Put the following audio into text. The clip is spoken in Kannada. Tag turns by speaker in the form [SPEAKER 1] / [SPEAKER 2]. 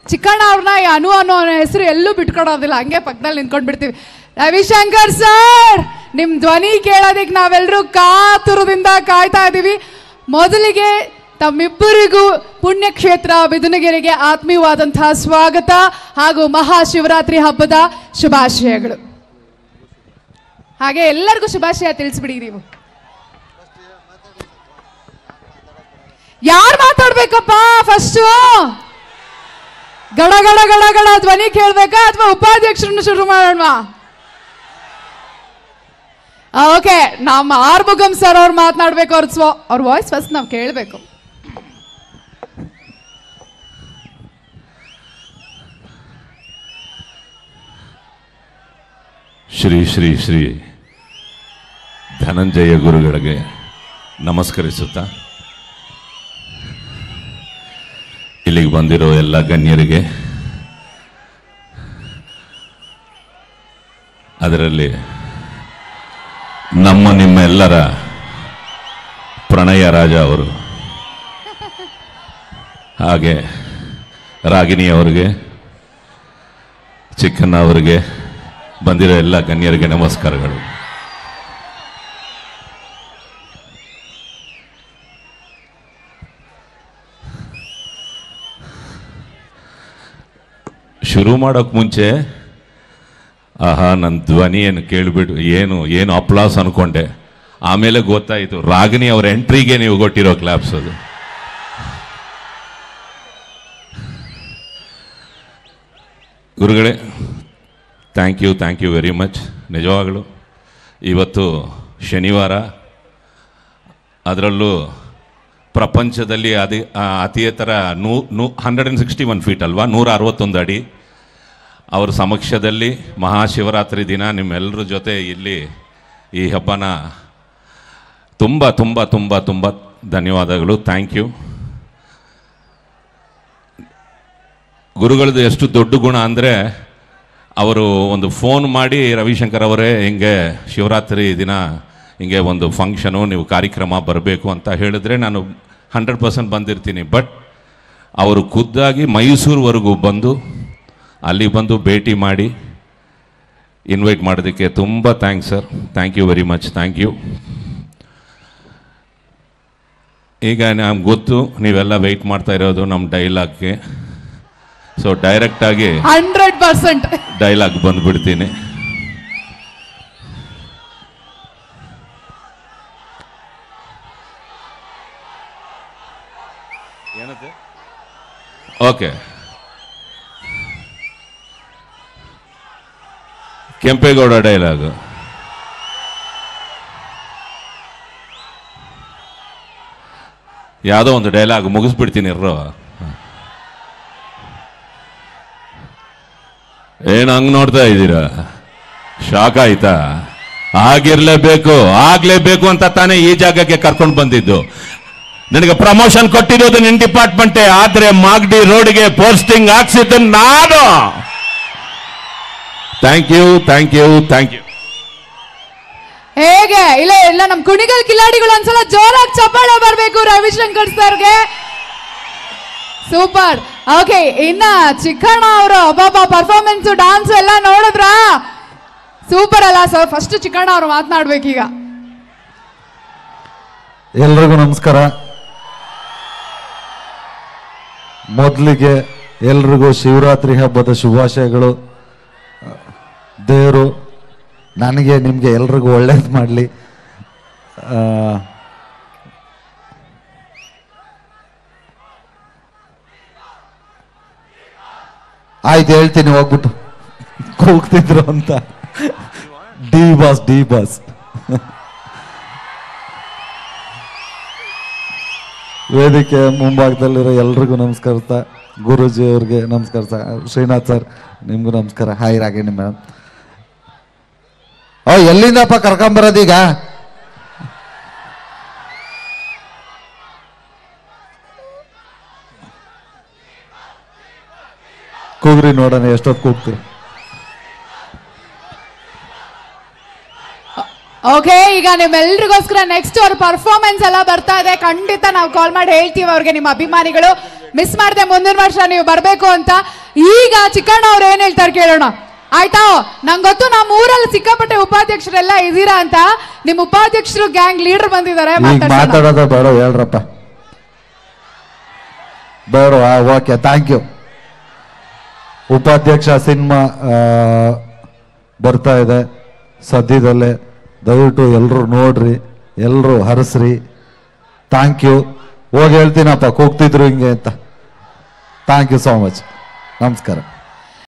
[SPEAKER 1] ಚಿಕ್ಕಣ್ಣ ಅವ್ರನ್ನ ಈ ಅನು ಅನ್ನೋ ಹೆಸರು ಎಲ್ಲೂ ಬಿಟ್ಕೊಡೋದಿಲ್ಲ ಹಂಗೆ ಪಕ್ಕದಲ್ಲಿ ನಿಂತ್ಕೊಂಡು ಬಿಡ್ತೀವಿ ರವಿಶಂಕರ್ ಸರ್ ನಿಮ್ ಧ್ವನಿ ಕೇಳೋದಕ್ಕೆ ನಾವೆಲ್ಲರೂ ಕಾತುರದಿಂದ ಕಾಯ್ತಾ ಇದ್ದೀವಿ ಮೊದಲಿಗೆ ತಮ್ಮಿಬ್ಬರಿಗೂ ಪುಣ್ಯಕ್ಷೇತ್ರ ಬಿದುನಗೆರೆಗೆ ಆತ್ಮೀಯವಾದಂತಹ ಸ್ವಾಗತ ಹಾಗೂ ಮಹಾಶಿವರಾತ್ರಿ ಹಬ್ಬದ ಶುಭಾಶಯಗಳು ಹಾಗೆ ಎಲ್ಲರಿಗೂ ಶುಭಾಶಯ ತಿಳಿಸ್ಬಿಡಿ ನೀವು ಯಾರು ಮಾತಾಡ್ಬೇಕಪ್ಪ ಫಸ್ಟ್ ಗಡ ಗಡ ಗಡ ಗಡ ಧ್ವನಿ ಕೇಳ್ಬೇಕಾ ಅಥವಾ ಉಪಾಧ್ಯಕ್ಷರನ್ನು ಶುರು ಮಾಡೋಣ ಓಕೆ ನಮ್ಮ ಆರ್ಮುಗಂ ಸರ್ ಅವ್ರು ಮಾತನಾಡ್ಬೇಕು ಅವ್ರ ಸ್ವ ಅವ್ರ ವಾಯ್ಸ್ ಫಸ್ಟ್ ನಾವು ಕೇಳಬೇಕು
[SPEAKER 2] ಶ್ರೀ ಶ್ರೀ ಶ್ರೀ ಧನಂಜಯ ಗುರುಗಳಿಗೆ ನಮಸ್ಕರಿಸುತ್ತಾ ಇಲ್ಲಿಗೆ ಬಂದಿರೋ ಎಲ್ಲ ಗಣ್ಯರಿಗೆ ಅದರಲ್ಲಿ ನಮ್ಮ ನಿಮ್ಮ ಎಲ್ಲರ ಪ್ರಣಯ ರಾಜ ಅವರು ಹಾಗೆ ರಾಗಿಣಿ ಅವರಿಗೆ ಚಿಕ್ಕಣ್ಣ ಅವರಿಗೆ ಬಂದಿರೋ ಎಲ್ಲ ಗಣ್ಯರಿಗೆ ನಮಸ್ಕಾರಗಳು ಶುರು ಮಾಡೋಕ್ ಮುಂಚೆ ಆಹಾ ನನ್ನ ಧ್ವನಿ ಏನು ಕೇಳಿಬಿಟ್ಟು ಏನು ಏನು ಅಪ್ಲಾಸ್ ಅನ್ಕೊಂಡೆ ಆಮೇಲೆ ಗೊತ್ತಾಯಿತು ರಾಗಿಣಿ ಅವ್ರ ಎಂಟ್ರಿಗೆ ನೀವು ಕೊಟ್ಟಿರೋ ಕ್ಲಾಪ್ಸ್ ಅದು ಗುರುಗಳೇ thank you thank you very much ನಿಜವಾಗಲು ಇವತ್ತು ಶನಿವಾರ ಅದರಲ್ಲೂ ಪ್ರಪಂಚದಲ್ಲಿ ಅತಿ ಆ, ಅತಿ ಎತ್ತರ ನೂ ನೂ hundred and sixty one feet ಅಲ್ವಾ ನೂರ ಅರವತ್ತೊಂದು ಅಡಿ ಅವ್ರ ಸಮಕ್ಷದಲ್ಲಿ ಮಹಾಶಿವರಾತ್ರಿ ದಿನ ನಿಮ್ಮೆಲ್ಲರ ಜೊತೆ ಇಲ್ಲಿ ಈ ಹಬ್ಬನ ತುಂಬ ತುಂಬ ತುಂಬ ತುಂಬ ಧನ್ಯವಾದಗಳು ಥ್ಯಾಂಕ್ ಯು ಗುರುಗಳದ್ದು ಎಷ್ಟು ದೊಡ್ಡ ಗುಣ ಅಂದರೆ ಅವರು ಒಂದು ಫೋನ್ ಮಾಡಿ ರವಿಶಂಕರ್ ಅವರೇ ಹಿಂಗೆ ಶಿವರಾತ್ರಿ ದಿನ ಹಿಂಗೆ ಒಂದು ಫಂಕ್ಷನು ನೀವು ಕಾರ್ಯಕ್ರಮ ಬರಬೇಕು ಅಂತ ಹೇಳಿದ್ರೆ ನಾನು ಹಂಡ್ರೆಡ್ ಪರ್ಸೆಂಟ್ ಬಂದಿರ್ತೀನಿ ಬಟ್ ಅವರು ಖುದ್ದಾಗಿ ಮೈಸೂರುವರೆಗೂ ಬಂದು ಅಲ್ಲಿ ಬಂದು ಭೇಟಿ ಮಾಡಿ ಇನ್ವೈಟ್ ಮಾಡೋದಕ್ಕೆ ತುಂಬ thanks sir thank you very much thank you ಈಗ ನಮ್ಗೆ ಗೊತ್ತು ನೀವೆಲ್ಲ ವೆಯ್ಟ್ ಮಾಡ್ತಾ ಇರೋದು ನಮ್ಮ ಡೈಲಾಗ್ಗೆ ಸೊ ಡೈರೆಕ್ಟಾಗಿ
[SPEAKER 1] ಹಂಡ್ರೆಡ್ ಪರ್ಸೆಂಟ್
[SPEAKER 2] ಡೈಲಾಗ್ ಬಂದ್ಬಿಡ್ತೀನಿ ಓಕೆ ಕೆಂಪೇಗೌಡ ಡೈಲಾಗು ಯಾವುದೋ ಒಂದು ಡೈಲಾಗ್ ಮುಗಿಸ್ಬಿಡ್ತೀನಿ ಇರೋ ಏನು ಹಂಗ್ ನೋಡ್ತಾ ಇದ್ದೀರಾ ಶಾಕ್ ಆಯ್ತಾ ಆಗಿರ್ಲೇಬೇಕು ಆಗ್ಲೇಬೇಕು ಅಂತ ತಾನೇ ಈ ಜಾಗಕ್ಕೆ ಕರ್ಕೊಂಡು ಬಂದಿದ್ದು ನನಗೆ ಪ್ರಮೋಷನ್ ಕೊಟ್ಟಿರೋದು ನಿನ್ ಡಿಪಾರ್ಟ್ಮೆಂಟೇ ಆದ್ರೆ ಮಾಗಡಿ ರೋಡ್ಗೆ ಪೋಸ್ಟಿಂಗ್ ಹಾಕ್ಸಿದ್ದು ನಾನು thank you thank you thank you
[SPEAKER 1] ಹೇಗೆ ಇಲ್ಲ ಇಲ್ಲ ನಮ್ ಕುಣಿಗಲ್ ಕಿಲಾಡಿಗಳು ಒಂದ್ಸಲ ಜೋರಾಗಿ ಚಪ್ಪಾಳೆ ಬರ್ಬೇಕು ರವಿಶಂಕರ್ ಸರ್ಗೆ ಸೂಪರ್ ಓಕೆ ಇನ್ನ ಚಿಕ್ಕಣ್ಣ ಅವರು ಅಬ್ಬಾಬಾ ಪರ್ಫಾರ್ಮೆನ್ಸ್ ಡಾನ್ಸ್ ಎಲ್ಲ ನೋಡಿದ್ರಾ ಸೂಪರ್ ಅಲ್ಲ ಸರ್ ಫಸ್ಟ್ ಚಿಕ್ಕಣ್ಣ ಅವರು ಮಾತನಾಡ್ಬೇಕೀಗ
[SPEAKER 3] ಎಲ್ರಿಗೂ ನಮಸ್ಕಾರ ಮೊದಲಿಗೆ ಎಲ್ರಿಗೂ ಶಿವರಾತ್ರಿ ಹಬ್ಬದ ಶುಭಾಶಯಗಳು ದೇವರು ನನಗೆ ನಿಮಗೆ ಎಲ್ರಿಗೂ ಒಳ್ಳೇದು ಮಾಡಲಿ ಆಯ್ತು ಹೇಳ್ತೀನಿ ಹೋಗ್ಬಿಟ್ಟು ಕೂಗ್ತಿದ್ರು ಅಂತ ಡಿ ಬಾಸ್ ಡಿ ಬಾಸ್ ವೇದಿಕೆ ಮುಂಭಾಗದಲ್ಲಿರೋ ಎಲ್ರಿಗೂ ನಮಸ್ಕರಿಸ್ತಾ ಗುರೂಜಿ ಅವ್ರಿಗೆ ನಮಸ್ಕರಿಸ್ತಾ ಶ್ರೀನಾಥ್ ಸರ್ ನಿಮ್ಗೂ ನಮಸ್ಕಾರ ಹಾಯ್ ರಾಗಿಣಿ ಮೇಡಮ್ ಓ ಎಲ್ಲಿಂದಪ್ಪ ಕರ್ಕೊಂಬರೋದೀಗ ಕೂಗ್ರಿ ನೋಡೋಣ ಎಷ್ಟೊತ್ತು ಕೂಗ್ತೀರಿ
[SPEAKER 1] ಓಕೆ ಈಗ ನಿಮ್ಮೆಲ್ರಿಗೋಸ್ಕರ ನೆಕ್ಸ್ಟ್ ಅವ್ರ ಪರ್ಫಾರ್ಮೆನ್ಸ್ ಎಲ್ಲ ಬರ್ತಾ ಇದೆ ಖಂಡಿತ ನಾವು ಕಾಲ್ ಮಾಡಿ ಹೇಳ್ತೀವಿ ಅವ್ರಿಗೆ ನಿಮ್ಮ ಅಭಿಮಾನಿಗಳು ಮಿಸ್ ಮಾಡದೆ ಮುಂದಿನ ವರ್ಷ ನೀವು ಬರಬೇಕು ಅಂತ ಈಗ ಚಿಕ್ಕಣ್ಣ ಅವ್ರು ಏನ್ ಹೇಳ್ತಾರೆ ಕೇಳೋಣ ಆಯ್ತಾ ನಂಗೆ ಗೊತ್ತು ನಮ್ಮ ಊರಲ್ಲಿ ಸಿಕ್ಕಾಪಟ್ಟೆ ಉಪಾಧ್ಯಕ್ಷರೆಲ್ಲ ಇದ್ದೀರಾ ಅಂತ ನಿಮ್ಮ ಉಪಾಧ್ಯಕ್ಷರು ಗ್ಯಾಂಗ್ ಲೀಡರ್ ಬಂದಿದ್ದಾರೆ
[SPEAKER 3] ಈಗ
[SPEAKER 1] ಮಾತಾಡ್ಸೋಣ.
[SPEAKER 3] ಮಾತಾಡೋದ ಬೇಡ ಹೇಳ್ರಪ್ಪ ಬೇಡ ಓಕೆ ಥ್ಯಾಂಕ್ ಯು ಉಪಾಧ್ಯಕ್ಷ ಸಿನಿಮಾ ಬರ್ತಾ ಇದೆ ಸದ್ಯದಲ್ಲೇ ದಯವಿಟ್ಟು ಎಲ್ಲರೂ ನೋಡ್ರಿ ಎಲ್ಲರೂ ಹರಸ್ರಿ ಥ್ಯಾಂಕ್ ಯು ಹೋಗಿ ಹೇಳ್ತೀನಪ್ಪ ಕೂಗ್ತಿದ್ರು ಹಿಂಗೆ ಅಂತ ಥ್ಯಾಂಕ್ ಯು ಸೋ ಮಚ್ ನಮಸ್ಕಾರ